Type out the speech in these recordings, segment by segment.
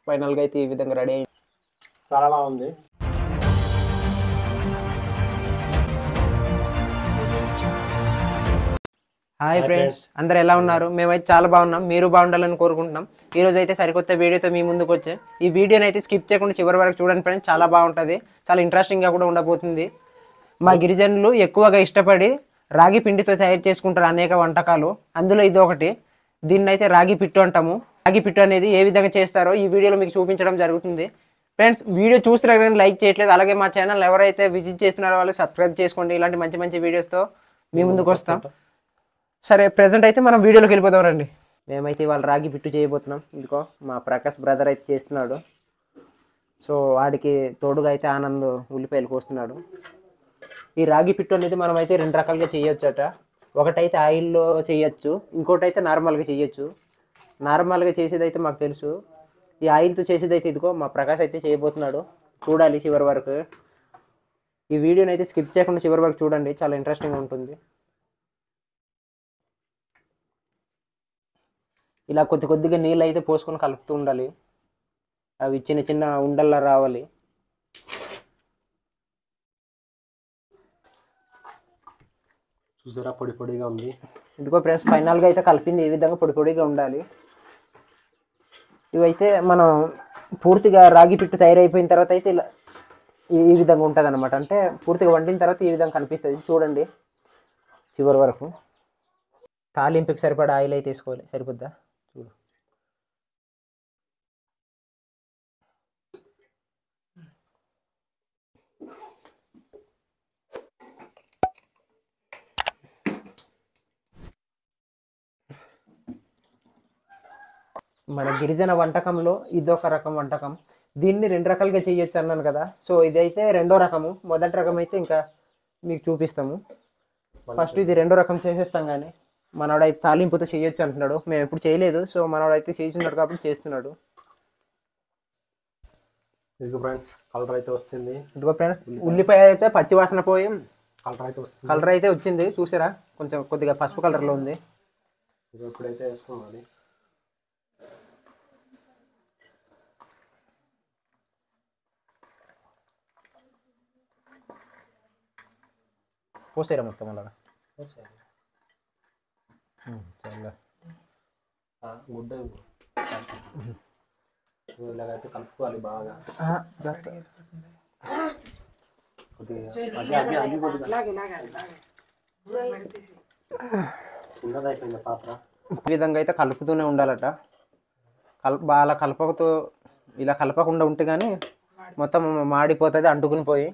ఫైనల్గా అయితే ఈ విధంగా రెడీ అయింది చాలా బాగుంది హాయ్ Hi ఫ్రెండ్స్ friends. అందరు ఎలా ఉన్నారు మేమైతే చాలా బాగున్నాం మీరు బాగుండాలని కోరుకుంటున్నాం ఈ రోజు అయితే సరికొత్త వీడియోతో మీ ముందుకు వచ్చే ఈ వీడియోని అయితే స్కిప్ చేయకుండా చివరి వరకు చూడండి ఫ్రెండ్స్ చాలా బాగుంటుంది చాలా ఇంట్రెస్టింగ్గా కూడా ఉండబోతుంది మా గిరిజనులు ఎక్కువగా ఇష్టపడి రాగి పిండితో తయారు చేసుకుంటారు అనేక వంటకాలు అందులో ఇది ఒకటి దీన్ని అయితే రాగి పిట్టు అంటాము రాగి పిట్టు అనేది ఏ విధంగా చేస్తారో ఈ వీడియోలో మీకు చూపించడం జరుగుతుంది ఫ్రెండ్స్ వీడియో చూస్తున్నారు కానీ లైక్ చేయట్లేదు అలాగే మా ఛానల్ ఎవరైతే విజిట్ చేస్తున్నారో వాళ్ళు సబ్స్క్రైబ్ చేసుకోండి ఇలాంటి మంచి మంచి వీడియోస్తో మీ ముందుకు వస్తాం సరే ప్రెసెంట్ అయితే మనం వీడియోలోకి వెళ్ళిపోదాం రండి మేమైతే ఇవాళ రాగి పిట్టు చేయబోతున్నాం ఇదిగో మా ప్రకాష్ బ్రదర్ అయితే చేస్తున్నాడు సో వాడికి తోడుగా అయితే ఆనంద్ ఉల్లిపాయలు కోస్తున్నాడు ఈ రాగి పిట్టు అనేది మనం అయితే రెండు రకాలుగా చేయొచ్చట ఒకటైతే ఆయిల్లో చేయొచ్చు ఇంకోటి అయితే నార్మల్గా చేయొచ్చు నార్మల్గా చేసేది అయితే మాకు తెలుసు ఈ ఆయిల్తో చేసేది అయితే ఇదిగో మా ప్రకాష్ అయితే చేయబోతున్నాడు చూడాలి చివరి వరకు ఈ వీడియోని అయితే స్కిప్ చేయకుండా చివరి వరకు చూడండి చాలా ఇంట్రెస్టింగ్ ఉంటుంది ఇలా కొద్ది కొద్దిగా నీళ్ళు అయితే పోసుకొని కలుపుతూ ఉండాలి అవి చిన్న చిన్న ఉండల్లా రావాలి చూసారా పొడి పొడిగా ఉంది ఇదిగో ఫ్రెండ్స్ ఫైనల్గా అయితే కలిపింది ఈ విధంగా పొడి పొడిగా ఉండాలి ఇవైతే మనం పూర్తిగా రాగి పిట్టు తయారైపోయిన తర్వాత అయితే ఇలా ఈ ఈ విధంగా ఉంటుంది అనమాట అంటే పూర్తిగా వండిన తర్వాత ఈ విధంగా కనిపిస్తుంది చూడండి చివరి వరకు తాలింపుకి సరిపడా ఆయిల్ అయితే వేసుకోవాలి సరిపోద్దా చూడు మన గిరిజన వంటకంలో ఇదొక రకం వంటకం దీన్ని రెండు రకాలుగా చేయొచ్చు అన్నాను కదా సో ఇదైతే రెండో రకము మొదటి రకం అయితే ఇంకా మీకు చూపిస్తాము ఫస్ట్ ఇది రెండో రకం చేసేస్తాం కానీ మనవాడైతే తాలింపుతో చేయొచ్చు అంటున్నాడు మేము ఎప్పుడు చేయలేదు సో మనవాడైతే చేస్తున్నాడు కాబట్టి చేస్తున్నాడు ఇదిగో ఫ్రెండ్స్ కలర్ అయితే వస్తుంది ఇదిగో ఫ్రెండ్స్ ఉల్లిపాయ అయితే పచ్చి వాసన పోయి కలర్ అయితే వస్తుంది కలర్ అయితే వచ్చింది చూసారా కొంచెం కొద్దిగా పసుపు కలర్లో ఉంది ఇదిగో ఇప్పుడైతే వేసుకున్నది పోసేరా మొత్తం అలాగా చాలా ఆ, గుడ్డ ఇదిగో ఇలాగైతే కలుపుకోవాలి బాగా కొద్దిగా అది అది అది కొద్దిగా చిన్నది అయిపోయింది పాత్ర ఈ విధంగా అయితే కలుపుతూనే ఉండాలట కల్ బాగా కలపకతో ఇలా కలపకుండా ఉంటే కానీ మొత్తం మాడిపోతుంది అంటుకుని పోయి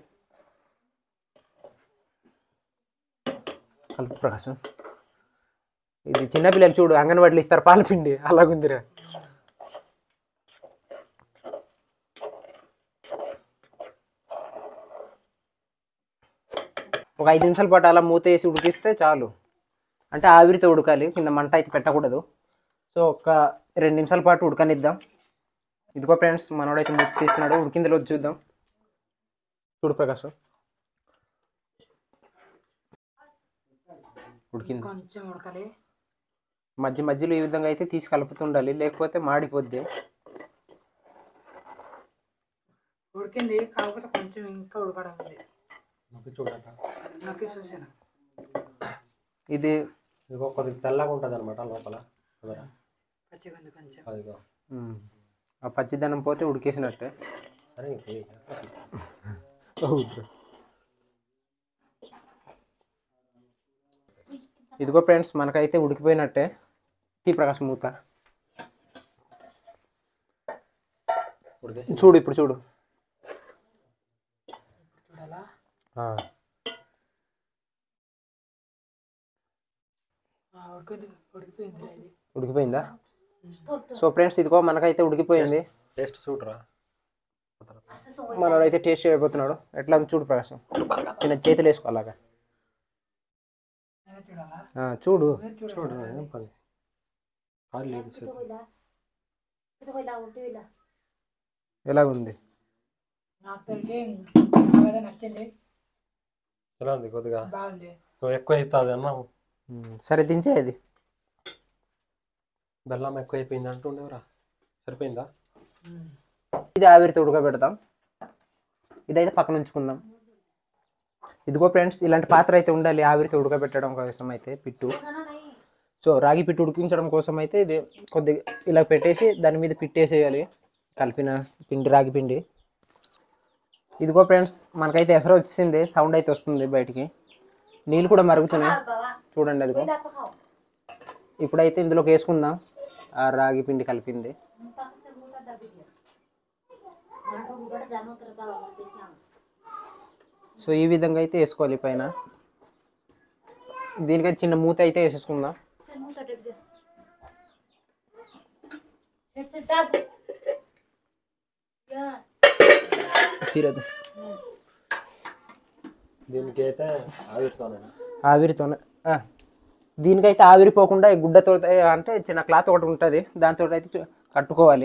కలుపు ప్రకాశం ఇది చిన్నపిల్లలు చూడు అంగన్వాడీలు ఇస్తారు పాల పిండి అలాగుందిరా ఒక ఐదు నిమిషాల పాటు అలా మూత వేసి ఉడికిస్తే చాలు అంటే ఆవిరితో ఉడకాలి కింద మంట అయితే పెట్టకూడదు సో ఒక రెండు నిమిషాల పాటు ఉడకనిద్దాం ఇదిగో ఫ్రెండ్స్ మనోడైతే మూత తీస్తున్నాడు ఉడికిందిలో చూద్దాం చూడు ప్రకాశం ఉడికింది కొంచెం ఉడకాలి మధ్య మధ్యలో ఈ విధంగా అయితే తీసి కలుపుతుండాలి లేకపోతే మాడిపోద్ది ఉడికింది కాకపోతే కొంచెం ఇంకా ఉడకడం ఉంది నొక్కి చూడట నొక్కి చూసాను ఇది ఇదిగో కొద్దిగా తెల్లగా ఉంటుంది అనమాట లోపల కుదరా పచ్చిగా ఉంది కొంచెం అదిగో ఉమ్. ఆ పచ్చిదనం పోతే ఉడికేసినట్టే సరే ఇంక వేయి. ఇదిగో ఫ్రెండ్స్ మనకైతే ఉడికిపోయినట్టే తీ ప్రకాశం మూత ఉడికేసి చూడు ఇప్పుడు చూడు చూడాలా ఆ, ఆ, ఉడికింది ఉడికిపోయింది ఇది ఉడికిపోయిందా సో ఫ్రెండ్స్ ఇదిగో మనకైతే ఉడికిపోయింది టేస్ట్ చూడరా మనోడైతే టేస్ట్ చేయబోతున్నాడు ఎట్లా ఉంది చూడు ప్రకాశం చిన్న చేతులు వేసుకో అలాగా నేనే చూడాలా ఆ, చూడు మీరు చూడు చూడాలి ఏం పని కాదు లేదు చేతి. ఎలాగుంది నాకు తెలిసి నాకైతే నచ్చింది ఎలా ఉంది కొద్దిగా బాగుంది నువ్వు ఎక్కువ అవుతుంది అన్న ఉమ్, సరే దించేది బెల్లం ఎక్కువ అయిపోయింది అంటుండేవరా సరిపోయిందా ఇది ఆవిరితో ఉడకబెడతాం ఇదైతే పక్కన ఉంచుకుందాం ఇదిగో ఫ్రెండ్స్ ఇలాంటి పాత్ర అయితే ఉండాలి ఆవిరితో ఉడకబెట్టడం కోసం అయితే పిట్టు సో రాగి పిట్టు ఉడికించడం కోసం అయితే ఇది కొద్దిగా ఇలా పెట్టేసి దాని మీద పిట్టేసేయాలి కలిపిన పిండి రాగి పిండి ఇదిగో ఫ్రెండ్స్ మనకైతే ఎసరు వచ్చింది సౌండ్ అయితే వస్తుంది బయటికి నీళ్ళు కూడా మరుగుతున్నాయి చూడండి అదిగో ఇప్పుడైతే ఇందులోకి వేసుకుందాం ఆ రాగి పిండి కలిపింది సో ఈ విధంగా అయితే వేసుకోవాలి పైన దీనికైతే చిన్న మూత అయితే వేసేసుకుందాం తీరదు దీనికి అయితే ఆవిరితోనే ఆవిరితోనే ఆ. దీనికైతే ఆవిరిపోకుండా ఈ గుడ్డతో అంటే చిన్న క్లాత్ ఒకటి ఉంటుంది దాంతో అయితే చు- కట్టుకోవాలి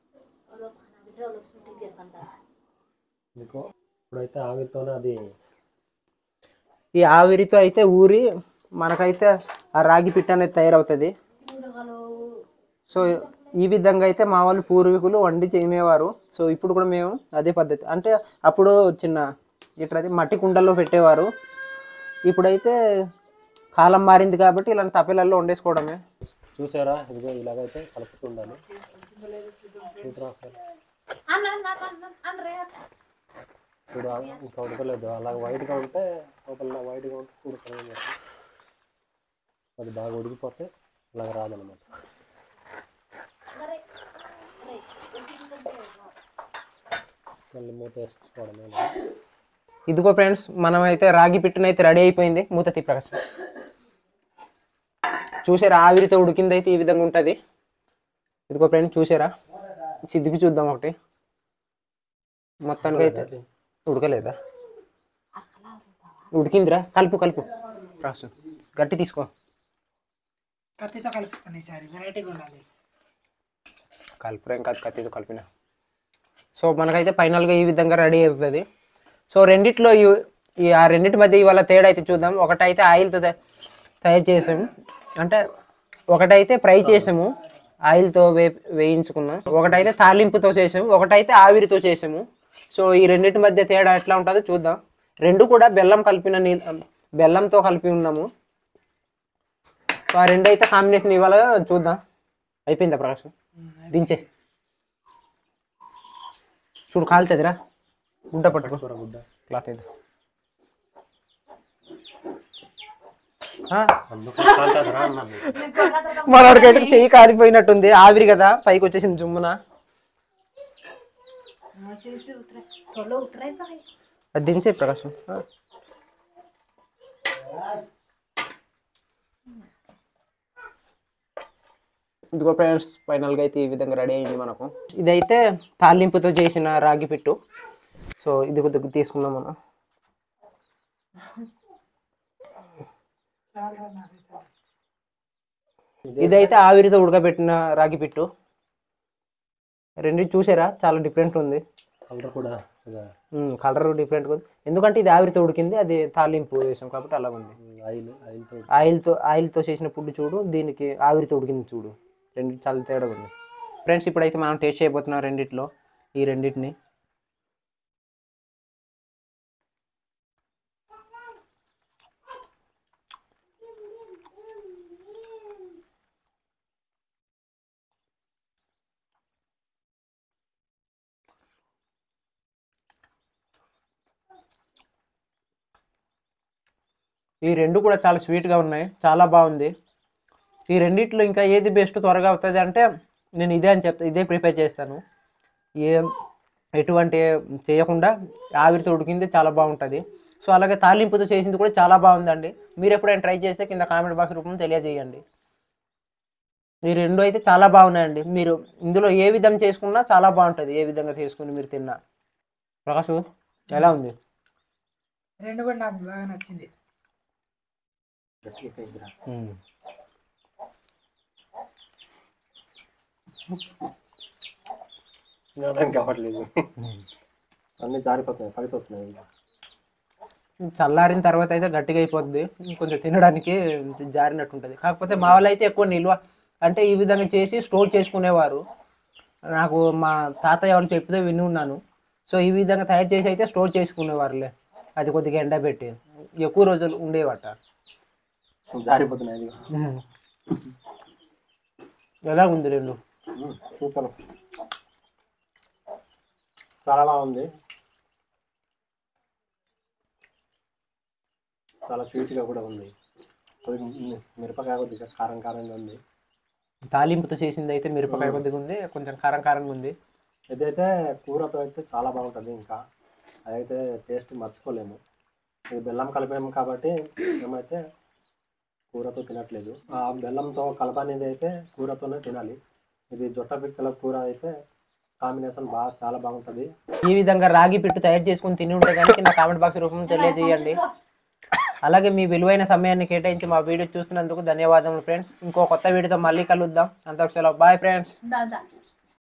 మీకు ఇప్పుడైతే ఆవిరితోనే అది ఈ ఆవిరితో అయితే ఊరి మనకైతే ఆ రాగి పిట్ట అనేది తయారవుతుంది సో ఈ విధంగా అయితే మా వాళ్ళు పూర్వీకులు వండి తినేవారు సో ఇప్పుడు కూడా మేము అదే పద్ధతి అంటే అప్పుడు చిన్న ఇట్లది మట్టి కుండల్లో పెట్టేవారు ఇప్పుడైతే కాలం మారింది కాబట్టి ఇలాంటి తప్పెలలో వండేసుకోవడమే చూసారా ఇదిగో ఇలాగైతే కలుపుతూ ఉండాలి చూడరా ఒకసారి చూడు ఆ- ఇంకా ఉడకలేదు అలాగ వైట్గా ఉంటే లోపల వైట్గా ఉంటే ఉడకలేదు అది బాగా ఉడికిపోతే అలాగ రాదనమాట మళ్ళీ మూత వేసుకోవడమే ఇదిగో ఫ్రెండ్స్ మనం అయితే రాగి పిట్టున అయితే రెడీ అయిపోయింది మూత తీ ప్రకాశం చూసారా ఆవిరితో ఉడికింది అయితే ఈ విధంగా ఉంటుంది ఇదిగో ఫ్రెండ్స్ చూసారా సిద్దిపి చూద్దాం ఒకటి మొత్తానికి అయితే ఉడకలేదా ఉడికిందిరా కలుపు కలుపు ప్రకాశం గట్టి తీసుకో కత్తితో కలుపుతాను ఈసారి వెరైటీగా ఉండాలి కలుపురేం కాదు కత్తితో కలిపిన సో మనకైతే ఫైనల్గా ఈ విధంగా రెడీ అవుతుంది సో రెండిట్లో ఈ- ఈ ఆ రెండింటి మధ్య ఇవాళ తేడా అయితే చూద్దాం ఒకటైతే ఆయిల్తో తయ- తయారు చేసాము అంటే ఒకటైతే ఫ్రై చేసాము ఆయిల్తో వే వేయించుకున్నాం ఒకటైతే తాలింపుతో చేసాము ఒకటైతే ఆవిరితో చేసాము సో ఈ రెండింటి మధ్య తేడా ఎట్లా ఉంటుందో చూద్దాం రెండు కూడా బెల్లం కలిపిన నీ బెల్లంతో కలిపి ఉన్నాము సో ఆ రెండు అయితే కాంబినేషన్ ఇవాళ చూద్దాం అయిపోయిందా ప్రకాశం దించే చూడు కాలుతుందిరా గుడ్డ పట్టుకో కూర గుడ్డ క్లాత్ ఇది ఆ, అందుకు కాంతాదిరా అన్నాను మనోడికైతే చెయ్యి కాలిపోయినట్టుంది ఆవిరి కదా పైకి వచ్చేసింది జుమ్మున అది దించే ప్రకాశం ఆ. ఇదిగో ఫ్రెండ్స్ ఫైనల్గా అయితే ఈ విధంగా రెడీ అయింది మనకు ఇదైతే తాలింపుతో చేసిన రాగి పిట్టు సో ఇది కొద్దిగా తీసుకుందాం మనం ఇదైతే ఆవిరితో ఉడకబెట్టిన రాగి పిట్టు రెండు చూసారా చాలా డిఫరెంట్ ఉంది కలర్ కూడా ఇక కలర్ డిఫరెంట్ ఉంది ఎందుకంటే ఇది ఆవిరితో ఉడికింది అది తాలింపు వేసాం కాబట్టి అలా ఉంది ఆయిల్ ఆయిల్తో ఆయిల్తో ఆయిల్తో చేసిన ఫుడ్ చూడు దీనికి ఆవిరితో ఉడికింది చూడు రెండు చాలా తేడా ఉంది ఫ్రెండ్స్ ఇప్పుడైతే మనం టేస్ట్ చేయబోతున్నాం రెండిట్లో ఈ రెండింటిని ఈ రెండు కూడా చాలా స్వీట్గా ఉన్నాయి చాలా బాగుంది ఈ రెండిట్లో ఇంకా ఏది బెస్ట్ త్వరగా అవుతుంది అంటే నేను ఇదే అని చెప్తా ఇదే ప్రిపేర్ చేస్తాను ఏ ఎటువంటి చేయకుండా ఆవిరితో ఉడికింది చాలా బాగుంటుంది సో అలాగే తాలింపుతో చేసింది కూడా చాలా బాగుందండి మీరు ఎప్పుడైనా ట్రై చేస్తే కింద కామెంట్ బాక్స్ రూపంలో తెలియజేయండి ఈ రెండు అయితే చాలా బాగున్నాయండి మీరు ఇందులో ఏ విధంగా చేసుకున్నా చాలా బాగుంటుంది ఏ విధంగా చేసుకుని మీరు తిన్నా ప్రకాష్ ఎలా ఉంది రెండు కూడా నాకు బాగా నచ్చింది తినడానికి అవ్వట్లేదు అన్నీ జారిపోతున్నాయి పడిపోతున్నాయి చల్లారిన తర్వాత అయితే గట్టిగా అయిపోద్ది కొంచెం తినడానికి జారినట్టు ఉంటుంది కాకపోతే మా వాళ్ళు అయితే ఎక్కువ నిల్వ అంటే ఈ విధంగా చేసి స్టోర్ చేసుకునేవారు నాకు మా తాతయ్య వాళ్ళు చెప్తే విని ఉన్నాను సో ఈ విధంగా తయారు చేసి అయితే స్టోర్ చేసుకునేవారులే అది కొద్దిగా ఎండబెట్టి ఎక్కువ రోజులు ఉండేవట జారిపోతున్నాయి అది ఉమ్. ఎలా ఉంది రెండు సూపర్ చాలా బాగుంది చాలా స్వీట్గా కూడా ఉంది కొద్దిగా మి- మిరపకాయ కొద్దిగా కారం కారంగా ఉంది తాలింపుతో చేసింది అయితే మిరపకాయ కొద్దిగా ఉంది కొంచెం కారం కారంగా ఉంది ఇదైతే కూరతో అయితే చాలా బాగుంటుంది ఇంకా అదైతే టేస్ట్ మర్చిపోలేము ఇది బెల్లం కలిపాము కాబట్టి మేమైతే కూరతో తినట్లేదు ఆ బెల్లంతో కలపనేది అయితే కూరతోనే తినాలి ఇది జొట్ట పిక్కల కూర అయితే కాంబినేషన్ బాగా చాలా బాగుంటుంది ఈ విధంగా రాగి పిట్టు తయారు చేసుకుని తిని ఉంటే కనుక నా కామెంట్ బాక్స్ రూపంలో తెలియజేయండి అలాగే మీ విలువైన సమయాన్ని కేటాయించి మా వీడియో చూస్తున్నందుకు ధన్యవాదములు ఫ్రెండ్స్ ఇంకో కొత్త వీడియోతో మళ్ళీ కలుద్దాం అంతకు సెలవు బాయ్ ఫ్రెండ్స్ దాదా